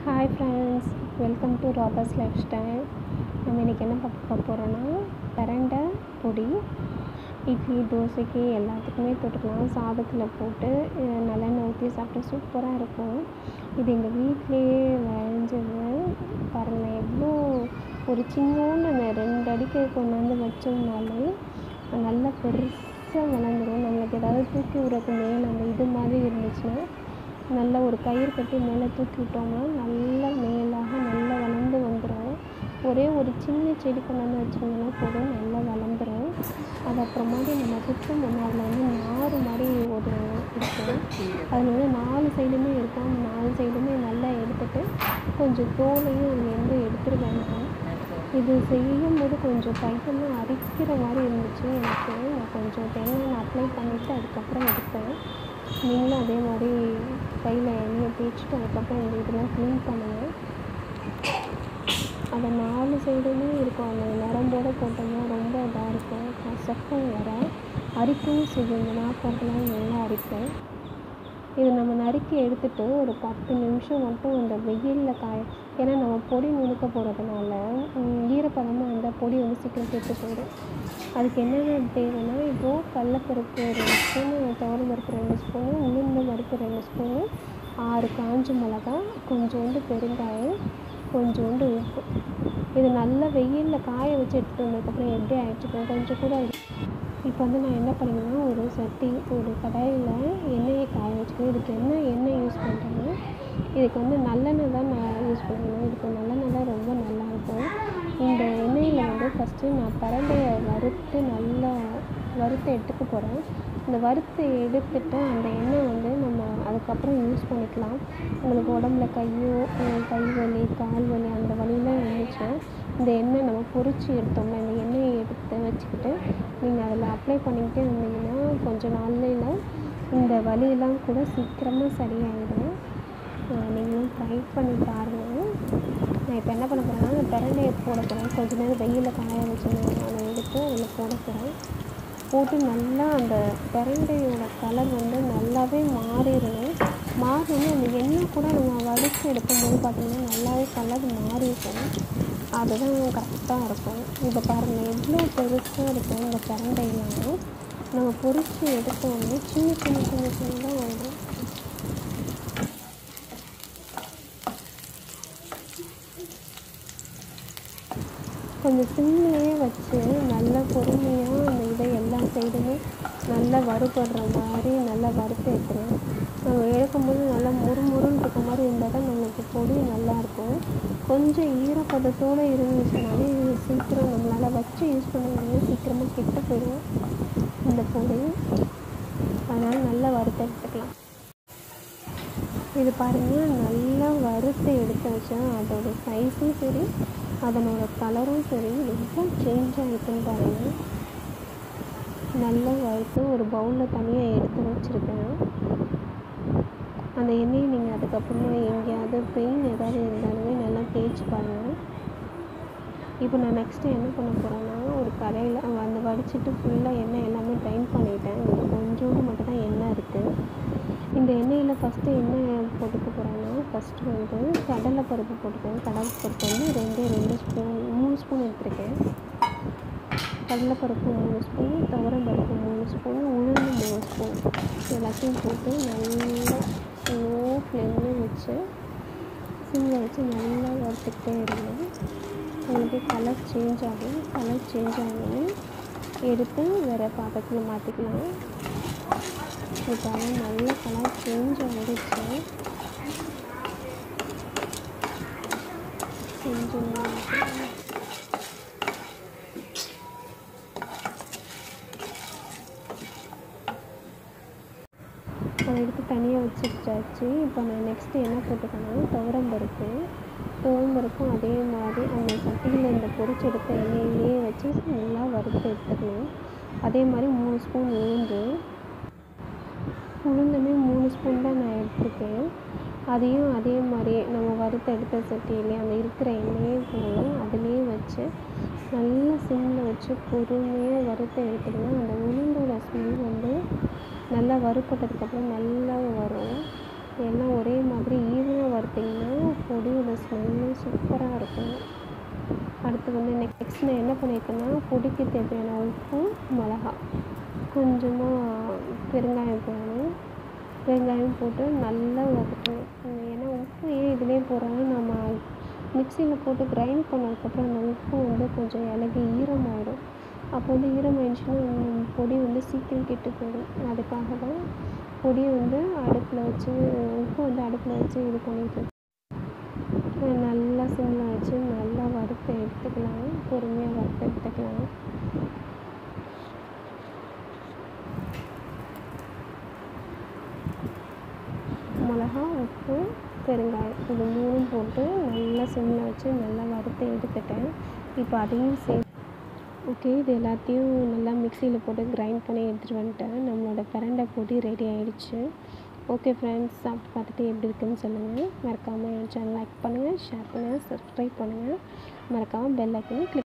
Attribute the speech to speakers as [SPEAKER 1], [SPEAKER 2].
[SPEAKER 1] hi friends welcome to robbers lifestyle நம்ம இன்றைக்கி என்ன பார்க்க போகிறோன்னா பிரண்டை பொடி இட்லி தோசைக்கு எல்லாத்துக்குமே தொட்டுக்கலாம் சாதத்தில் போட்டு அஹ், நல்லெண்ணெய் ஊற்றி சாப்பிட்டா சூப்பராக இருக்கும் இது எங்கள் வீட்டிலேயே விளைஞ்சது பாருங்கள் எவ்வளோ ஒரு சின்னோண்டு அந்த ரெண்டு அடிக்கு கொண்டாந்து வச்சோம்னாலே நல்லா பெருசாக வளர்ந்துரும் நம்மளுக்கு ஏதாவது தூக்கி விடுறதுக்கு மேலே அந்த இது மாதிரி இருந்துச்சுன்னா நல்லா ஒரு கயிறு கட்டி மேலே தூக்கி விட்டோம்னா நல்லா மேலாக நல்லா வளர்ந்து வந்துடும் ஒரே ஒரு சின்ன செடி கொண்டாந்து வச்சிங்கன்னா போதும் நல்லா வளர்ந்துரும் அது அப்புறமாடி நம்ம சுத்தம் பண்ண அதில் வந்து நார் மாதிரி ஒரு இருக்கும் அதில் வந்து நாலு சைடுமே இருக்கும் அந்த நாலு சைடுமே நல்லா எடுத்துட்டு கொஞ்சம் தோலையும் அதுலேருந்து எடுத்துருவாங்க இது செய்யும்போது கொஞ்சம் கையெல்லாம் அரிக்கிற மாதிரி இருந்துச்சு எனக்கு நான் கொஞ்சம் தேங்காய் அப்ளை பண்ணிவிட்டு அதுக்கப்புறம் எடுத்தேன் நீங்களும் அதே மாதிரி கையில் எண்ணெயை தேய்ச்சிட்டு அதுக்கப்புறம் இந்த இதெல்லாம் க்ளீன் பண்ணுங்கள் அதை நாலு சைடுமே இருக்கும் அந்த நரம்போடு போட்டோம்னா ரொம்ப இதாக இருக்கும் கசப்பும் வர அரிக்கவும் செய்யும் இந்த நாற்பதுலாம் நல்லா அரிக்கும் இது நம்ம நறுக்கி எடுத்துட்டு ஒரு பத்து நிமிஷம் மட்டும் அந்த வெயிலில் காய ஏன்னா நம்ம பொடி நுணுக்க போகிறதுனால ஈரப்பதமாக இருந்தால் பொடி வந்து சீக்கிரம் கெட்டு போயிடும் அதுக்கு என்னென்ன தேவைன்னா இப்போது கடலப்பருப்பு ரெண்டு ஸ்பூனு துவரம் பருப்பு ரெண்டு ஸ்பூனு உளுந்து பருப்பு ரெண்டு ஸ்பூனு ஆறு காஞ்ச மிளகா கொஞ்சோண்டு பெருங்காயம் கொஞ்சோண்டு உப்பு இது நல்லா வெயிலில் காய வச்சு எடுத்துகிட்டு வந்ததுக்கப்புறம் எப்படி ஆயிடுச்சு கொஞ்சம் கூட இது இப்போ வந்து நான் என்ன பண்ணிங்கன்னா ஒரு சட்டி ஒரு கடாயில் எண்ணெயை காய வச்சுக்கணும் இதுக்கு என்ன எண்ணெய் யூஸ் பண்ணுறேன்னா இதுக்கு வந்து நல்லெண்ணெய் தான் நான் யூஸ் பண்ணுவேன் இதுக்கு நல்லெண்ணெய் தான் ரொம்ப நல்லாயிருக்கும் இந்த எண்ணெயில் வந்து ஃபஸ்ட்டு நான் பரண்டையை வறுத்து நல்லா வறுத்து எடுத்துக்க போகிறேன் இந்த வறுத்து எடுத்துட்டு அந்த எண்ணெய் வந்து நம்ம அதுக்கப்புறம் யூஸ் பண்ணிக்கலாம் உங்களுக்கு உடம்புல கையோ அஹ் கை வலி கால் வலி அந்த வலிலாம் இருந்துச்சுன்னா இந்த எண்ணெய் நம்ம பொரிச்சு எடுத்தோம்னா இந்த எண்ணெயை எடுத்து வச்சுக்கிட்டு நீங்கள் அதில் அப்ளை பண்ணிக்கிட்டே இருந்தீங்கன்னா கொஞ்சம் நாள்லையில் இந்த வலியெல்லாம் கூட சீக்கிரமாக சரியாயிடும் அஹ் நீங்களும் ட்ரை பண்ணி பாருங்கள் நான் இப்போ என்ன பண்ண போகிறேன்னா அந்த பிரண்டையை போட போகிறேன் கொஞ்ச நேரம் வெயிலில் காய வச்சுருந்தேன் அதை எடுத்து அதில் போட போகிறேன் போட்டு நல்லா அந்த பிரண்டையோட கலர் வந்து நல்லாவே மாறிடணும் மாறினோடனே அந்த எண்ணெய் கூட நம்ம வடித்து எடுக்கும்போது பார்த்திங்கன்னா நல்லாவே கலர் மாறி இருக்கும் அதுதான் கரெக்டாக இருக்கும் இப்போ பாருங்கள் எவ்வளோ பெருசாக இருக்கும் இந்த பிரண்டையெல்லாம் நம்ம பொரித்து எடுத்தோடனே சின்ன சின்ன சின்ன சின்னதாக வரும் கொஞ்சம் சிம்மிலே வச்சு நல்லா பொறுமையாக அந்த இதை எல்லா சைடுமே நல்லா வறுபடுற மாதிரி நல்லா வறுத்து எடுத்துருவேன் நம்ம எடுக்கும்போது நல்லா முறுமுறுன்னு இருக்க மாதிரி இருந்தால் தான் நம்மளுக்கு பொடி நல்லாயிருக்கும் கொஞ்சம் ஈரப்பதத்தோடு இருந்துச்சுனாலே இது சீக்கிரம் நம்மளால் வச்சு யூஸ் பண்ண முடியாது சீக்கிரமாக கெட்டு போயிடும் இந்த பொடி அதனால் நல்லா வறுத்து எடுத்துக்கலாம் இது பாருங்கள் நல்லா வறுத்து எடுத்து வச்சா அதோட சைஸும் சரி அதனோட கலரும் சரி ரொம்ப சேஞ்ச் ஆகிருக்குன்னு பாருங்கள் நல்லா வறுத்து ஒரு பவுலில் தனியாக எடுத்து வச்சுருக்கேன் அந்த எண்ணெயை நீங்கள் அதுக்கப்புறமா எங்கேயாவது பெயின் ஏதாவது இருந்தாலுமே நல்லா தேய்ச்சி பாருங்கள் இப்போ நான் நெக்ஸ்ட்டு என்ன பண்ண போகிறேன்னா ஒரு கடையில் அந்த வடிச்சிட்டு ஃபுல்லாக எண்ணெய் எல்லாமே ட்ரைன் பண்ணிட்டேன் இங்கே கொஞ்சோண்டு மட்டும் தான் எண்ணெய் இருக்குது இந்த எண்ணெயில் ஃபஸ்ட்டு என்ன போட்டுக்க போகிறேன்னா ஃபஸ்ட்டு வந்து கடலை பருப்பு போட்டுக்கேன் கடலை பருப்பு வந்து ரெண்டே ரெண்டு ஸ்பூன் மூணு ஸ்பூன் எடுத்திருக்கேன் கடலைப்பருப்பு மூணு ஸ்பூன் துவரம் பருப்பு மூணு ஸ்பூன் உளுந்து மூணு ஸ்பூன் எல்லாத்தையும் போட்டு நல்லா ஸ்லோ ஃப்ளேமில் வச்சு சிம்மில் வச்சு நல்லா வறுத்துக்கிட்டே இருந்தேன் உங்களுக்கு கலர் சேஞ்ச் ஆகும் கலர் சேஞ்ச் ஆகணும் எடுத்து வேறு பாத்திரத்தில் மாற்றிக்கலாம் இப்போ நல்ல கலர் சேஞ்ச் ஆகிடுச்சு கொஞ்சம் அதை எடுத்து தனியாக வச்சுட்டாச்சு இப்போ நான் நெக்ஸ்ட்டு என்ன போட்டுக்கேன்னா துவரம் பருப்பு துவரம் பருப்பும் அதே மாதிரி அந்த சட்டியில் இந்த பொரிச்சு எடுத்த எண்ணெயிலே வச்சு நல்லா வறுத்து எடுத்துக்கணும் அதே மாதிரி மூணு ஸ்பூன் உளுந்து உளுந்துமே மூணு ஸ்பூன் தான் நான் எடுத்துருக்கேன் அதையும் அதே மாதிரியே நம்ம வறுத்து எடுத்த சட்டியிலே அந்த இருக்கிற எண்ணெயே போடணும் அதுலேயே வச்சு நல்லா சிம்மில் வச்சு பொறுமையாக வறுத்து எடுத்துக்கணும் அந்த உளுந்தோட ஸ்மெல் வந்து நல்லா வறுப்பட்டதுக்கப்புறம் நல்லா வரும் எல்லாம் ஒரே மாதிரி ஈவனாக வறுத்திங்கன்னா பொடியோட சூப்பராக இருக்கும் அடுத்து வந்து நெக்ஸ்ட் நான் என்ன பண்ணியிருக்கேன்னா பொடிக்கு தேவையான உப்பு மிளகா கொஞ்சமாக பெருங்காயம் போடணும் பெருங்காயம் போட்டு நல்லா வதக்கணும் ஏன்னா உப்பு ஏன் இதுலேயே போடுறோன்னா நம்ம மிக்சியில் போட்டு கிரைண்ட் பண்ணதுக்கப்புறம் அந்த உப்பு வந்து கொஞ்சம் இலகி ஈரமாயிடும் அப்போ வந்து ஈரமாயிடுச்சுன்னா பொடி வந்து சீக்கிரம் கெட்டு போயிடும் அதுக்காக தான் பொடியை வந்து அடுப்பில் வச்சு உப்பு வந்து அடுப்பில் வச்சு இது பண்ணிட்டு நல்லா சிம்மில் வச்சு நல்லா வறுத்து எடுத்துக்கலாம் பொறுமையாக வறுத்து எடுத்துக்கலாம் மிளகா உப்பு பெருங்காயம் இது மூணும் போட்டு நல்லா சிம்மில் வச்சு நல்லா வறுத்து எடுத்துட்டேன் இப்போ அதையும் சே ஓகே இது எல்லாத்தையும் நல்லா மிக்சியில் போட்டு கிரைண்ட் பண்ணி எடுத்துகிட்டு வந்துட்டேன் நம்மளோட பிரண்டை பொடி ரெடி ஆகிடுச்சு ஓகே ஃப்ரெண்ட்ஸ் சாப்பிட்டு பார்த்துட்டு எப்படி இருக்குன்னு சொல்லுங்கள் மறக்காமல் என் சேனல் லைக் பண்ணுங்கள் ஷேர் பண்ணுங்கள் சப்ஸ்கிரைப் பண்ணுங்கள் மறக்காமல் பெல் ஐக்கனை கிளிக்